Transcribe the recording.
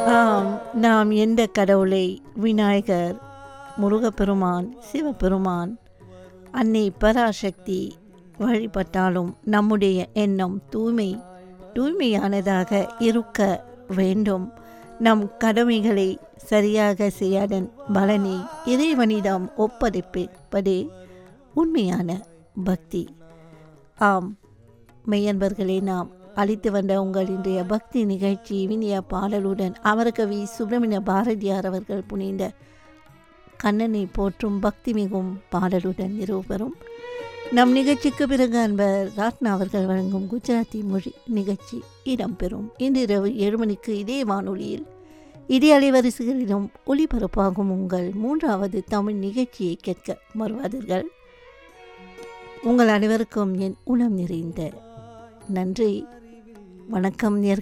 ஆம் நாம் எந்த கடவுளை விநாயகர் முருகப்பெருமான் சிவபெருமான் அன்னை பராசக்தி வழிபட்டாலும் நம்முடைய எண்ணம் தூய்மை தூய்மையானதாக இருக்க வேண்டும் நம் கடமைகளை சரியாக செய்யாதன் பலனை இறைவனிடம் ஒப்படைப்பதே உண்மையான பக்தி ஆம் மெய்யன்பர்களே நாம் அளித்து வந்த உங்கள் இன்றைய பக்தி நிகழ்ச்சி இனிய பாடலுடன் அமரகவி சுப்பிரமணிய பாரதியார் அவர்கள் புனிந்த கண்ணனை போற்றும் பக்தி மிகும் பாடலுடன் நிறைவு பெறும் நம் நிகழ்ச்சிக்கு பிறகு அன்பர் ராட்னா அவர்கள் வழங்கும் குஜராத்தி மொழி நிகழ்ச்சி இடம்பெறும் இன்று இரவு ஏழு மணிக்கு இதே வானொலியில் இதே அலைவரிசைகளிலும் ஒளிபரப்பாகும் உங்கள் மூன்றாவது தமிழ் நிகழ்ச்சியை கேட்க மறுவாதீர்கள் உங்கள் அனைவருக்கும் என் உணம் நிறைந்த நன்றி வணக்கம் நேர்கள்